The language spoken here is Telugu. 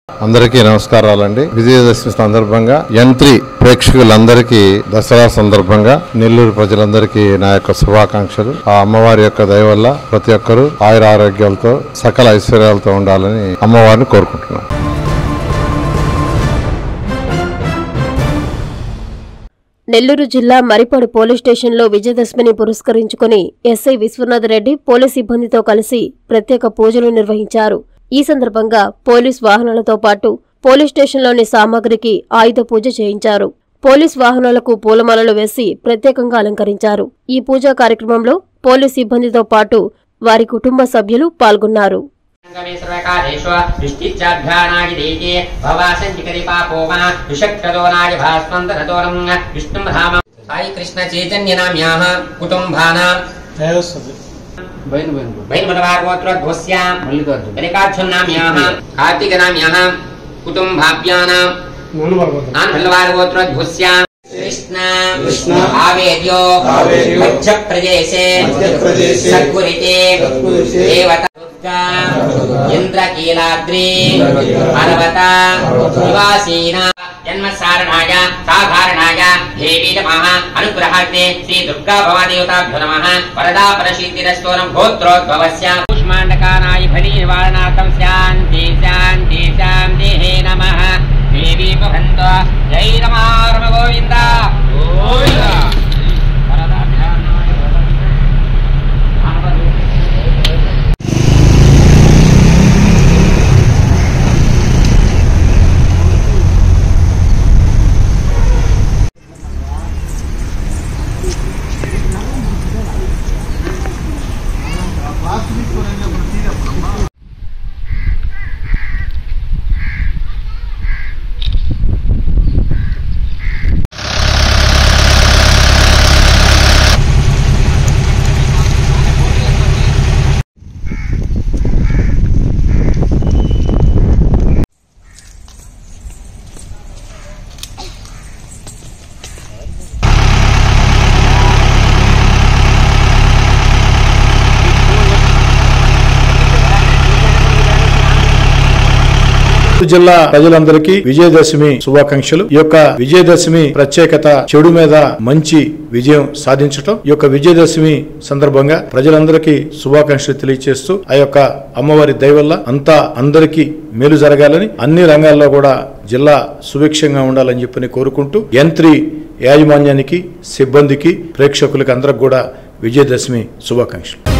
అందరికీ నమస్కారాలండి విజయదశమి సందర్భంగా యంత్రి ప్రేక్షకులందరికీ దసరా సందర్భంగా నెల్లూరు ప్రజలందరికీ నా యొక్క శుభాకాంక్షలు ఆ అమ్మవారి యొక్క దయ వల్ల ప్రతి ఒక్కరూ ఆయుర ఆరోగ్యాలతో సకల ఐశ్వర్యాలతో ఉండాలని అమ్మవారిని కోరుకుంటున్నాను నెల్లూరు జిల్లా మరిపాడు పోలీస్ స్టేషన్లో విజయదశమిని పురస్కరించుకుని ఎస్ఐ విశ్వనాథ్ రెడ్డి పోలీస్ సిబ్బందితో కలిసి ప్రత్యేక పూజలు నిర్వహించారు ఈ సందర్భంగా పోలీస్ వాహనాలతో పాటు పోలీస్ స్టేషన్లోని సామాగ్రికి ఆయుధ పూజ చేయించారు పోలీస్ వాహనాలకు పూలమాలలు వేసి ప్రత్యేకంగా అలంకరించారు ఈ పూజా కార్యక్రమంలో పోలీస్ సిబ్బందితో పాటు వారి కుటుంబ సభ్యులు పాల్గొన్నారు సంగమే సర్వకాలేషు దృష్టిచ్చాభ్యానాగిదేకే భవాసంచికరి పాపో మా విషక్రదోనాయ భాస్వంతరతోరం విష్ణుం ధామ సాయి కృష్ణ చైతన్యనామ్యాః కుటుంబానాం బయలు బయలు వైన్మదవార్గోత్రోద్భవస్యాం మల్లికార్జున మల్లికార్జునామ్యాః కార్తీకనామ్యాః కుటుంబాభ్యానాం నాన్మల్లవార్గోత్రోద్భవస్యాం కృష్ణ కృష్ణ ఆవేద్యో ఆవేద్యో మధ్యప్రదేశే మధ్యప్రదేశే సద్గురితే సద్గురితే దేవత ఇంద్రకీలాద్రి పర్వత నివాసీన జన్మసారణాయ సాధారణాయ దేవీ నమః అనుగ్రహార్థే శ్రీ దుర్గా భవాదేవతాభ్యో నమః వరదా పరశీతిరస్తోరం గోత్రోద్భవస్య కూష్మాండకానాయ ఫలి నివారణార్థం శాంతి శాంతి శాంతి హే నమః దేవీ భవంత జై రమారమ గోవింద గోవింద వరదాభ్యానాయ వరద. చిత్తూరు జిల్లా ప్రజలందరికీ విజయదశమి శుభాకాంక్షలు ఈ యొక్క విజయదశమి ప్రత్యేకత చెడు మీద మంచి విజయం సాధించటం ఈ యొక్క విజయదశమి సందర్భంగా ప్రజలందరికీ శుభాకాంక్షలు తెలియజేస్తూ ఆ యొక్క అమ్మవారి దయ వల్ల అంతా అందరికీ మేలు జరగాలని అన్ని రంగాల్లో కూడా జిల్లా సుభిక్షంగా ఉండాలని చెప్పని కోరుకుంటూ యంత్రి యాజమాన్యానికి సిబ్బందికి ప్రేక్షకులకి అందరికి కూడా విజయదశమి శుభాకాంక్షలు